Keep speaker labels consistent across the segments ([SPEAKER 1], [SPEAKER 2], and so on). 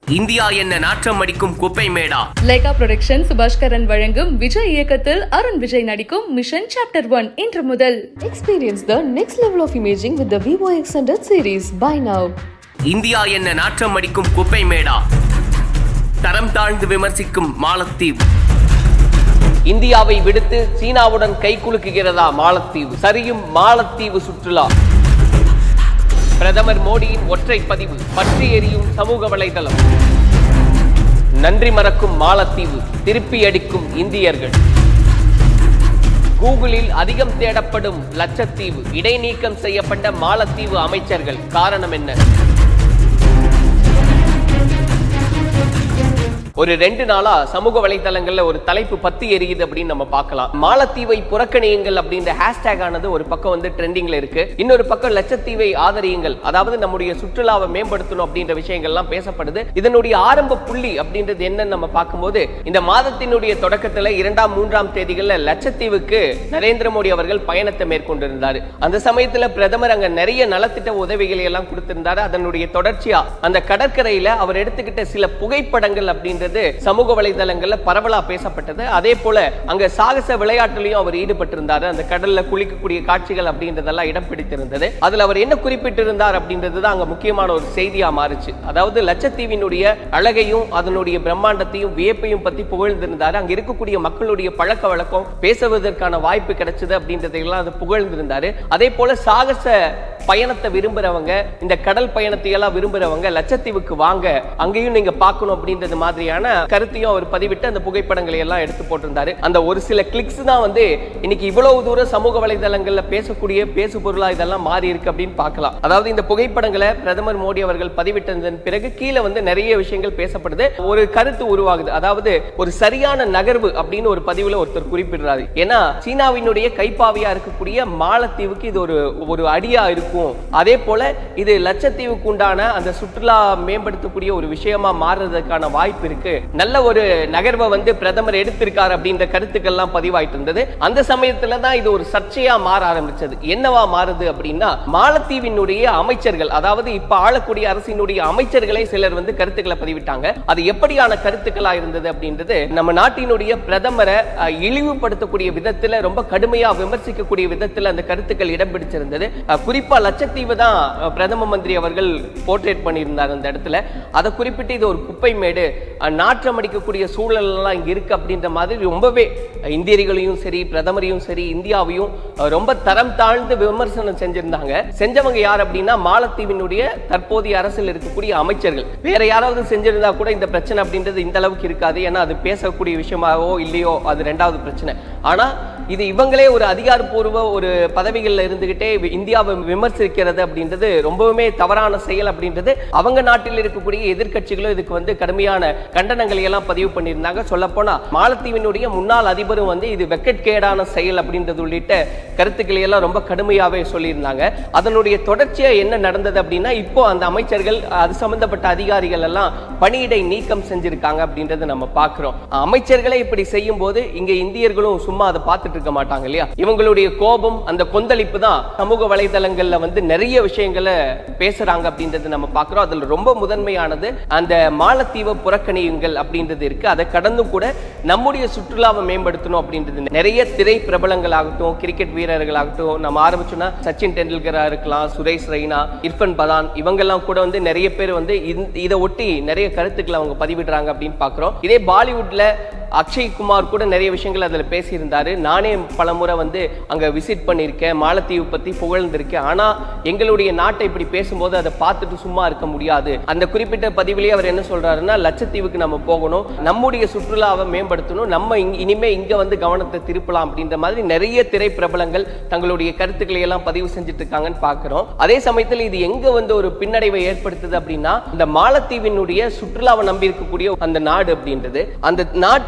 [SPEAKER 1] India என்ன நாற்றம் அடிக்கும் குப்பை மேடா
[SPEAKER 2] லைகா புரொடக்ஷன் சுபாஷ்கரன் வழங்கும் விஜய் இயக்கத்தில் அருண் விஜய் நடிக்கும் மிஷன் சாப்டர் ஒன் இன்று முதல்
[SPEAKER 3] Experience the next level of imaging with the Vivo X100 series. Buy now.
[SPEAKER 1] India என்ன நாற்றம் அடிக்கும் குப்பை மேடா தரம் தாழ்ந்து விமர்சிக்கும் மாலத்தீவு இந்தியாவை விடுத்து சீனாவுடன் கை குலுக்குகிறதா மாலத்தீவு சரியும் மாலத்தீவு சுற்றுலா பிரதமர் மோடியின் ஒற்றை பதிவு பற்றி எரியும் சமூக வலைதளம் நன்றி மறக்கும் மாலத்தீவு திருப்பி அடிக்கும் இந்தியர்கள் கூகுளில் அதிகம் தேடப்படும் லட்சத்தீவு இடைநீக்கம் செய்யப்பட்ட மாலத்தீவு அமைச்சர்கள் காரணம் என்ன ஒரு ரெண்டு நாளா சமூக வலைதளங்கள்ல ஒரு தலைப்பு பத்தி எரியுது அப்படின்னு நம்ம பார்க்கலாம் மாலத்தீவை புறக்கணியுங்கள் அப்படின்ற ஹேஷ்டேக் ஆனது ஒரு பக்கம் வந்து ட்ரெண்டிங்ல இருக்கு இன்னொரு பக்கம் லட்சத்தீவை ஆதரியுங்கள் அதாவது நம்முடைய சுற்றுலாவை மேம்படுத்தணும் அப்படின்ற விஷயங்கள்லாம் பேசப்படுது இதனுடைய ஆரம்ப புள்ளி அப்படின்றது என்னன்னு நம்ம பார்க்கும்போது இந்த மாதத்தினுடைய தொடக்கத்துல இரண்டாம் மூன்றாம் தேதிகள்ல லட்சத்தீவுக்கு நரேந்திர மோடி அவர்கள் பயணத்தை மேற்கொண்டிருந்தாரு அந்த சமயத்துல பிரதமர் அங்க நிறைய நலத்திட்ட உதவிகளை எல்லாம் கொடுத்திருந்தாரு அதனுடைய தொடர்ச்சியா அந்த கடற்கரையில அவர் எடுத்துக்கிட்ட சில புகைப்படங்கள் அப்படின்றது சமூக வலைதளங்கள்ல பரவலா பேசப்பட்டது அதே போல அங்க சாகச விளையாட்டுலயும் அவர் ஈடுபட்டிருந்தாரு அந்த கடல்ல குளிக்கக்கூடிய காட்சிகள் அப்படின்றதெல்லாம் இடம் பிடித்திருந்தது அதுல அவர் என்ன குறிப்பிட்டிருந்தார் அப்படின்றது தான் அங்க முக்கியமான ஒரு செய்தியா மாறுச்சு அதாவது லட்சத்தீவினுடைய அழகையும் அதனுடைய பிரம்மாண்டத்தையும் வியப்பையும் பத்தி புகழ்ந்திருந்தாரு அங்க இருக்கக்கூடிய மக்களுடைய பழக்க வழக்கம் பேசுவதற்கான வாய்ப்பு கிடைச்சது அப்படின்றதையெல்லாம் அது புகழ்ந்திருந்தாரு அதே போல சாகச பயணத்தை விரும்புறவங்க இந்த கடல் பயணத்தை எல்லாம் விரும்புறவங்க லட்சத்தீவுக்கு வாங்க அங்கேயும் நீங்க பார்க்கணும் அப்படின்றது மாதிரியான கருத்தையும் அவர் பதிவிட்டு அந்த புகைப்படங்களை எல்லாம் எடுத்து போட்டிருந்தாரு அந்த ஒரு சில கிளிக்ஸ் தான் வந்து இன்னைக்கு இவ்வளவு தூரம் சமூக வலைதளங்கள்ல பேசக்கூடிய பேசு பொருளா இதெல்லாம் மாறி இருக்கு அப்படின்னு பார்க்கலாம் அதாவது இந்த புகைப்படங்களை பிரதமர் மோடி அவர்கள் பதிவிட்டதன் பிறகு கீழே வந்து நிறைய விஷயங்கள் பேசப்படுது ஒரு கருத்து உருவாகுது அதாவது ஒரு சரியான நகர்வு அப்படின்னு ஒரு பதிவுல ஒருத்தர் குறிப்பிடுறாரு ஏன்னா சீனாவினுடைய கைப்பாவியா இருக்கக்கூடிய மாலத்தீவுக்கு இது ஒரு ஒரு அடியா இருக்கும் அதே போல இது லட்சத்தீவுக்கு உண்டான அந்த சுற்றுலா மேம்படுத்தக்கூடிய ஒரு விஷயமா மாறுறதுக்கான வாய்ப்பு இருக்கு நல்ல ஒரு நகர்வை வந்து பிரதமர் எடுத்திருக்காரு அப்படின்ற கருத்துக்கள்லாம் பதிவாயிட்டு இருந்தது அந்த சமயத்துல தான் இது ஒரு சர்ச்சையா மாற ஆரம்பிச்சது என்னவா மாறுது அப்படின்னா மாலத்தீவினுடைய அமைச்சர்கள் அதாவது இப்ப ஆளக்கூடிய அரசினுடைய அமைச்சர்களை சிலர் வந்து கருத்துக்களை பதிவிட்டாங்க அது எப்படியான கருத்துக்களா இருந்தது அப்படின்றது நம்ம நாட்டினுடைய பிரதமரை அஹ், இழிவுபடுத்தக்கூடிய விதத்துல ரொம்ப கடுமையா விமர்சிக்கக்கூடிய விதத்துல அந்த கருத்துக்கள் இடம் பிடிச்சிருந்தது அஹ், குறிப்பா லட்சத்தீவு தான் அஹ், பிரதம மந்திரி அவர்கள் போர்ட்ரேட் பண்ணியிருந்தார் அந்த இடத்துல அதை குறிப்பிட்டு இது ஒரு குப்பை மேடு அஹ், நாற்றம் அடிக்கக்கூடிய சூழல் எல்லாம் இங்க இருக்கு அப்படின்ற மாதிரி ரொம்பவே அஹ், இந்தியர்களையும் சரி பிரதமரையும் சரி இந்தியாவையும் அஹ், ரொம்ப தரம் தாழ்ந்து விமர்சனம் செஞ்சிருந்தாங்க செஞ்சவங்க யார் அப்படின்னா மாலத்தீவினுடைய தற்போதைய அரசில் இருக்கக்கூடிய அமைச்சர்கள் வேற யாராவது செஞ்சிருந்தா கூட இந்த பிரச்சனை அப்படின்றது இந்த அளவுக்கு இருக்காது ஏன்னா அது பேசக்கூடிய விஷயமாவோ இல்லையோ அது ரெண்டாவது பிரச்சனை ஆனா இது இவங்களே ஒரு அதிகாரப்பூர்வ ஒரு பதவிகள்ல இருந்துகிட்டே வி- இந்தியாவை விமர்சிக்கிறது அப்படின்றது ரொம்பவுமே தவறான செயல் அப்படின்றது அவங்க நாட்டில் இருக்கக்கூடிய எதிர்க்கட்சிகளும் இதுக்கு வந்து கடுமையான கண்டனங்களை எல்லாம் பதிவு பண்ணியிருந்தாங்க சொல்ல போனா மாலத்தீவினுடைய முன்னாள் அதிபரும் வந்து இது வெக்கட்கேடான செயல் அப்படின்றது உள்ளிட்ட கருத்துக்களை எல்லாம் ரொம்ப கடுமையாவே சொல்லியிருந்தாங்க அதனுடைய தொடர்ச்சியா என்ன நடந்தது அப்படின்னா இப்போ அந்த அமைச்சர்கள் அது சம்பந்தப்பட்ட அதிகாரிகள் எல்லாம் பணியிடை நீக்கம் செஞ்சிருக்காங்க அப்படின்றத நம்ம பார்க்கிறோம் அமைச்சர்களை இப்படி செய்யும் போது இங்க இந்தியர்களும் சும்மா அதை பார்த்துட்டு இருக்க மாட்டாங்க இல்லையா இவங்களுடைய கோபம் அந்த கொந்தளிப்பு தான் சமூக வலைதளங்கள்ல வந்து நிறைய விஷயங்களை பேசுறாங்க அப்படின்றது நம்ம பார்க்கிறோம் அதுல ரொம்ப முதன்மையானது அந்த மாலத்தீவை புறக்கணியுங்கள் அப்படின்றது இருக்கு அதை கடந்தும் கூட நம்முடைய சுற்றுலாவை மேம்படுத்தணும் அப்படின்றது நிறைய திரை பிரபலங்களாகட்டும் கிரிக்கெட் வீரர்களாகட்டும் நம்ம ஆரம்பிச்சோம்னா சச்சின் டெண்டுல்கரா இருக்கலாம் சுரேஷ் ரெய்னா இர்ஃபன் பதான் இவங்கெல்லாம் கூட வந்து நிறைய பேர் வந்து இந்த- இதை ஒட்டி நிறைய கருத்துக்களை அவங்க பதிவிடுறாங்க அப்படின்னு பார்க்கிறோம் இதே பாலிவுட்ல அக்ஷய் குமார் கூட நிறைய விஷயங்கள் அதுல பேசியிருந்தாரு நானே பலமுறை வந்து அங்க விசிட் பண்ணியிருக்கேன் மாலத்தீவு பத்தி புகழ்ந்திருக்கேன் ஆனா எங்களுடைய நாட்டை இப்படி பேசும்போது அதை பார்த்துட்டு சும்மா இருக்க முடியாது அந்த குறிப்பிட்ட பதிவிலேயே அவர் என்ன சொல்றாருன்னா லட்சத்தீவுக்கு நம்ம போகணும் நம்முடைய சுற்றுலாவை மேம்படுத்தணும் நம்ம இங்க- இனிமே இங்க வந்து கவனத்தை திருப்பலாம் அப்படின்ற மாதிரி நிறைய திரை பிரபலங்கள் தங்களுடைய கருத்துக்களை எல்லாம் பதிவு செஞ்சுட்டு இருக்காங்கன்னு பார்க்கிறோம் அதே சமயத்தில் இது எங்க வந்து ஒரு பின்னடைவை ஏற்படுத்துது அப்படின்னா இந்த மாலத்தீவினுடைய சுற்றுலாவை நம்பி இருக்கக்கூடிய அந்த நாடு அப்படின்றது அந்த நாட்டின்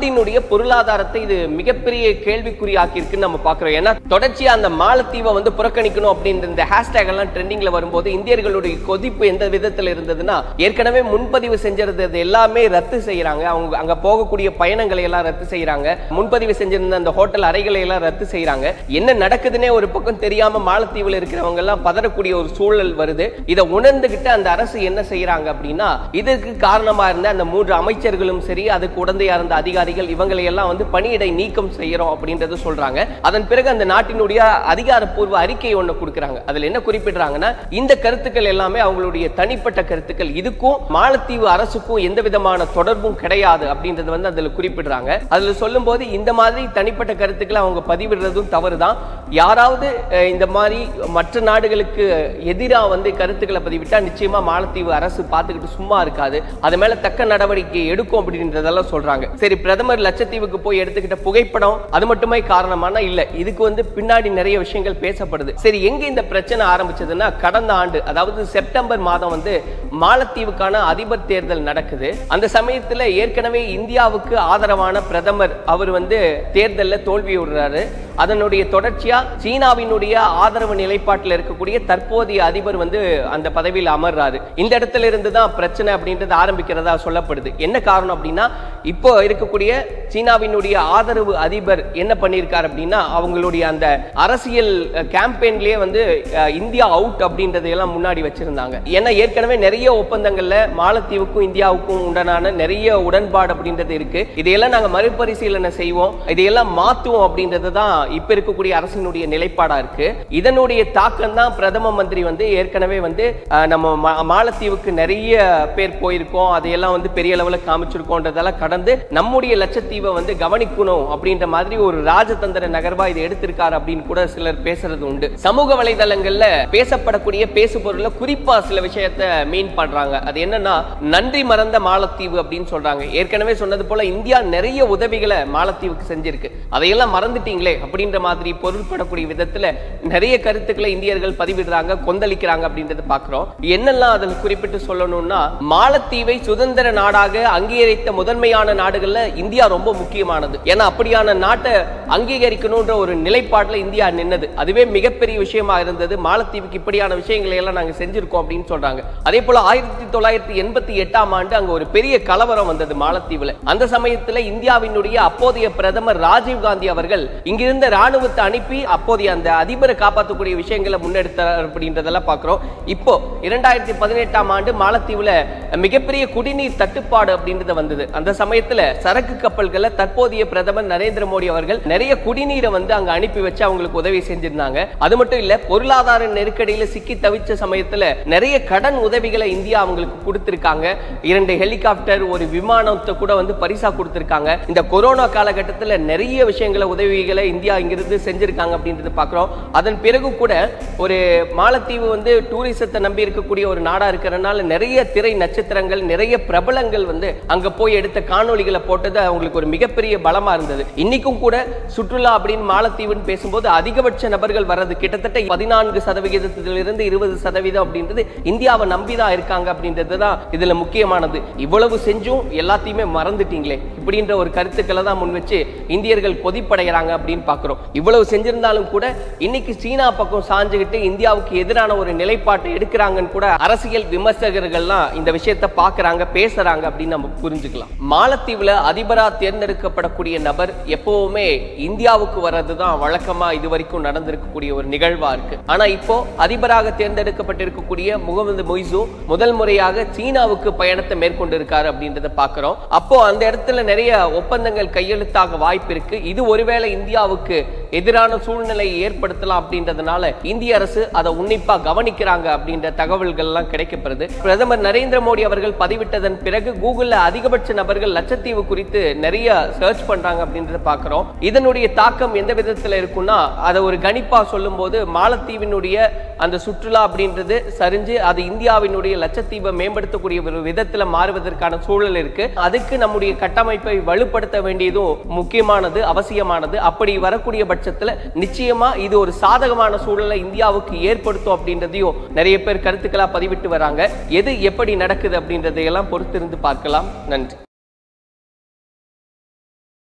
[SPEAKER 1] நாட்டினுடைய பொருளாதாரத்தை இது மிகப்பெரிய கேள்விக்குறியாக்கி இருக்குன்னு நம்ம பாக்குறோம் ஏன்னா தொடர்ச்சியா அந்த மாலத்தீவை வந்து புறக்கணிக்கணும் அப்படின்ற இந்த ஹேஷ்டேக் எல்லாம் ட்ரெண்டிங்ல வரும்போது இந்தியர்களுடைய கொதிப்பு எந்த விதத்துல இருந்ததுன்னா ஏற்கனவே முன்பதிவு செஞ்சிருந்தது எல்லாமே ரத்து செய்யறாங்க அவங்க அங்க போகக்கூடிய பயணங்களை எல்லாம் ரத்து செய்யறாங்க முன்பதிவு செஞ்சிருந்த அந்த ஹோட்டல் அறைகளை எல்லாம் ரத்து செய்யறாங்க என்ன நடக்குதுன்னே ஒரு பக்கம் தெரியாம மாலத்தீவுல இருக்கிறவங்க எல்லாம் பதறக்கூடிய ஒரு சூழல் வருது இதை உணர்ந்துகிட்டு அந்த அரசு என்ன செய்யறாங்க அப்படின்னா இதற்கு காரணமா இருந்த அந்த மூன்று அமைச்சர்களும் சரி அதுக்கு உடந்தையா இருந்த அதிகாரிகள் இவங்களை எல்லாம் வந்து பணியிடை நீக்கம் செய்யறோம் அப்படின்றது சொல்றாங்க அதன் பிறகு அந்த நாட்டினுடைய அதிகாரப்பூர்வ அறிக்கை ஒண்ணு கொடுக்கறாங்க அதுல என்ன குறிப்பிடுறாங்கன்னா இந்த கருத்துக்கள் எல்லாமே அவங்களுடைய தனிப்பட்ட கருத்துக்கள் இதுக்கும் மாலத்தீவு அரசுக்கும் எந்த விதமான தொடர்பும் கிடையாது அப்படின்றது வந்து அதுல குறிப்பிடுறாங்க அதுல சொல்லும்போது இந்த மாதிரி தனிப்பட்ட கருத்துக்களை அவங்க பதிவிடுறதும் தவறுதான் யாராவது அஹ், இந்த மாதிரி மற்ற நாடுகளுக்கு எதிரா வந்து கருத்துக்களை பதிவிட்டா நிச்சயமா மாலத்தீவு அரசு பார்த்துக்கிட்டு சும்மா இருக்காது அது மேல தக்க நடவடிக்கை எடுக்கும் அப்படின்றதெல்லாம் சொல்றாங்க சரி பிரதமர் லட்சத்தீவுக்கு போய் எடுத்துக்கிட்ட புகைப்படம் அது மட்டுமே காரணமானா இல்ல இதுக்கு வந்து பின்னாடி நிறைய விஷயங்கள் பேசப்படுது சரி எங்க இந்த பிரச்சனை ஆரம்பிச்சதுன்னா கடந்த ஆண்டு அதாவது செப்டம்பர் மாதம் வந்து மாலத்தீவுக்கான அதிபர் தேர்தல் நடக்குது அந்த சமயத்துல ஏற்கனவே இந்தியாவுக்கு ஆதரவான பிரதமர் அவர் வந்து தேர்தல்ல தோல்வி விடுறாரு அதனுடைய தொடர்ச்சியா சீனாவினுடைய ஆதரவு நிலைப்பாட்டில் இருக்கக்கூடிய தற்போதைய அதிபர் வந்து அந்த பதவியில் அமர்றாரு இந்த இடத்துல இருந்து தான் பிரச்சனை அப்படின்றது ஆரம்பிக்கிறதா சொல்லப்படுது என்ன காரணம் அப்படின்னா இப்போ இருக்கக்கூடிய சீனாவினுடைய ஆதரவு அதிபர் என்ன பண்ணியிருக்காரு அப்படின்னா அவங்களுடைய அந்த அரசியல் கேம்பெயின்லயே வந்து அஹ், இந்தியா அவுட் அப்படின்றதையெல்லாம் முன்னாடி வச்சிருந்தாங்க ஏன்னா ஏற்கனவே நிறைய ஒப்பந்தங்கள்ல மாலத்தீவுக்கும் இந்தியாவுக்கும் உண்டான நிறைய உடன்பாடு அப்படின்றது இருக்கு இதையெல்லாம் நாங்க மறுபரிசீலனை செய்வோம் இதையெல்லாம் மாத்துவோம் அப்படின்றது தான் இப்ப இருக்கக்கூடிய அரசினுடைய நிலைப்பாடா இருக்கு இதனுடைய தாக்கம் தான் பிரதம மந்திரி வந்து ஏற்கனவே வந்து அஹ், நம்ம மா- மாலத்தீவுக்கு நிறைய பேர் போயிருக்கோம் அதையெல்லாம் வந்து பெரிய அளவுல காமிச்சிருக்கோன்றதெல்லாம் கடந்து நம்முடைய லட்சத்தீவை வந்து கவனிக்கணும் அப்படின்ற மாதிரி ஒரு ராஜதந்திர நகர்வா இதை எடுத்திருக்காரு அப்படின்னு கூட சிலர் பேசுறது உண்டு சமூக வலைதளங்கள்ல பேசப்படக்கூடிய பேசு பொருள்ல குறிப்பா சில விஷயத்த மீன் பண்றாங்க அது என்னன்னா நன்றி மறந்த மாலத்தீவு அப்படின்னு சொல்றாங்க ஏற்கனவே சொன்னது போல இந்தியா நிறைய உதவிகளை மாலத்தீவுக்கு செஞ்சிருக்கு அதையெல்லாம் மறந்துட்டீங்களே அப்படின்ற மாதிரி பொருள்படக்கூடிய விதத்துல நிறைய கருத்துக்களை இந்தியர்கள் பதிவிடுறாங்க கொந்தளிக்கிறாங்க அப்படின்றத பாக்குறோம் என்னெல்லாம் அதில் குறிப்பிட்டு சொல்லணும்னா மாலத்தீவை சுதந்திர நாடாக அங்கீகரித்த முதன்மையான நாடுகள்ல இந்தியா ரொம்ப முக்கியமானது ஏன்னா அப்படியான நாட்டை அங்கீகரிக்கணும்ன்ற ஒரு நிலைப்பாட்டுல இந்தியா நின்னது அதுவே மிகப்பெரிய விஷயமா இருந்தது மாலத்தீவுக்கு இப்படியான விஷயங்களை எல்லாம் நாங்க செஞ்சிருக்கோம் அப்படின்னு சொல்றாங்க அதே போல ஆயிரத்தி தொள்ளாயிரத்தி எண்பத்தி எட்டாம் ஆண்டு அங்க ஒரு பெரிய கலவரம் வந்தது மாலத்தீவுல அந்த சமயத்துல இந்தியாவினுடைய அப்போதைய பிரதமர் ராஜீவ் காந்தி அவர்கள் இங்கிருந்த ராணுவத்தை அனுப்பி அப்போதைய அந்த அதிபரை காப்பாற்றக்கூடிய விஷயங்களை முன்னெடுத்தார் அப்படின்றதெல்லாம் பாக்குறோம் இப்போ இரண்டாயிரத்தி பதினெட்டாம் ஆண்டு மாலத்தீவுல மிகப்பெரிய குடிநீர் தட்டுப்பாடு அப்படின்றது வந்தது அந்த சமயத்துல சரக்கு கப்பல்களை தற்போதைய பிரதமர் நரேந்திர மோடி அவர்கள் நிறைய குடிநீரை வந்து அங்க அனுப்பி வச்சு அவங்களுக்கு உதவி செஞ்சிருந்தாங்க அது மட்டும் இல்ல பொருளாதார நெருக்கடியில சிக்கி தவிச்ச சமயத்துல நிறைய கடன் உதவிகளை இந்தியா அவங்களுக்கு கொடுத்திருக்காங்க இரண்டு ஹெலிகாப்டர் ஒரு விமானத்தை கூட வந்து பரிசா கொடுத்திருக்காங்க இந்த கொரோனா காலகட்டத்துல நிறைய விஷயங்களை உதவிகளை இந்தியா இங்கிருந்து செஞ்சிருக்காங்க அப்படின்றது பாக்குறோம் அதன் பிறகு கூட ஒரு மாலத்தீவு வந்து டூரிசத்தை நம்பி இருக்கக்கூடிய ஒரு நாடா இருக்கிறனால நிறைய திரை நட்சத்திரங்கள் நிறைய பிரபலங்கள் வந்து அங்க போய் எடுத்த காணொளிகளை போட்டது அவங்களுக்கு ஒரு மிகப்பெரிய பலமா இருந்தது இன்னைக்கும் கூட சுற்றுலா அப்படின்னு மாலத்தீவுன்னு பேசும்போது அதிகபட்ச நபர்கள் வர்றது கிட்டத்தட்ட பதினான்கு சதவிகிதத்திலிருந்து இருபது சதவீதம் அப்படின்றது இந்தியாவை நம்பிதான் இருக்காங்க அப்படின்றது தான் இதுல முக்கியமானது இவ்வளவு செஞ்சும் எல்லாத்தையுமே மறந்துட்டீங்களே இப்படின்ற ஒரு கருத்துக்களை தான் முன் வச்சு இந்தியர்கள் கொதிப்படைகிறாங்க அப்படின்னு பாக்குறோம் இவ்வளவு செஞ்சிருந்தாலும் கூட இன்னைக்கு சீனா பக்கம் சாஞ்சுகிட்டு இந்தியாவுக்கு எதிரான ஒரு நிலைப்பாட்டை எடுக்கிறாங்கன்னு கூட அரசியல் விமர்சகர்கள்லாம் இந்த விஷயத்தை பாக்குறாங்க பேசுறாங்க அப்படின்னு நம்ம புரிஞ்சுக்கலாம் மாலத்தீவுல அதிபரா தேர்ந்தெடுக்கப்படக்கூடிய நபர் எப்பவுமே இந்தியாவுக்கு வர்றதுதான் வழக்கமா இது வரைக்கும் நடந்திருக்கக்கூடிய ஒரு நிகழ்வா இருக்கு ஆனா இப்போ அதிபராக தேர்ந்தெடுக்கப்பட்டிருக்கக்கூடிய முகமது மொய்சு முதல் முறையாக சீனாவுக்கு பயணத்தை மேற்கொண்டிருக்காரு அப்படின்றத பாக்குறோம் அப்போ அந்த இடத்துல நிறைய ஒப்பந்தங்கள் கையெழுத்தாக வாய்ப்பு இருக்கு இது ஒருவேளை இந்தியாவுக்கு எதிரான சூழ்நிலையை ஏற்படுத்தலாம் அப்படின்றதுனால இந்திய அரசு அதை உன்னிப்பா கவனிக்கிறாங்க அப்படின்ற தகவல்கள் எல்லாம் கிடைக்கப்படுது பிரதமர் நரேந்திர மோடி அவர்கள் பதிவிட்டதன் பிறகு கூகுள்ல அதிகபட்ச நபர்கள் லட்சத்தீவு குறித்து நிறைய சர்ச் பண்றாங்க அப்படின்றத பாக்குறோம் இதனுடைய தாக்கம் எந்த விதத்துல இருக்கும்னா அதை ஒரு கணிப்பா சொல்லும்போது மாலத்தீவினுடைய அந்த சுற்றுலா அப்படின்றது சரிஞ்சு அது இந்தியாவினுடைய லட்சத்தீவை மேம்படுத்தக்கூடிய ஒரு விதத்துல மாறுவதற்கான சூழல் இருக்கு அதுக்கு நம்முடைய கட்டமைப்பை வலுப்படுத்த வேண்டியதும் முக்கியமானது அவசியமானது அப்படி வரக்கூடிய பட்சத்துல நிச்சயமா இது ஒரு சாதகமான சூழலை இந்தியாவுக்கு ஏற்படுத்தும் அப்படின்றதையும் நிறைய பேர் கருத்துக்களா பதிவிட்டு வராங்க எது எப்படி நடக்குது அப்படின்றதையெல்லாம் பொறுத்திருந்து பார்க்கலாம் நன்றி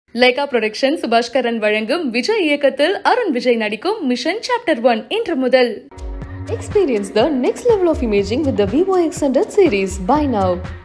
[SPEAKER 2] லைகா புரொடக்ஷன் சுபாஷ்கரன் வழங்கும் விஜய் இயக்கத்தில் அருண் விஜய் நடிக்கும் மிஷன் சாப்டர் ஒன் இன்று முதல்
[SPEAKER 3] Experience the next level of imaging with the Vivo Extended series. Buy now.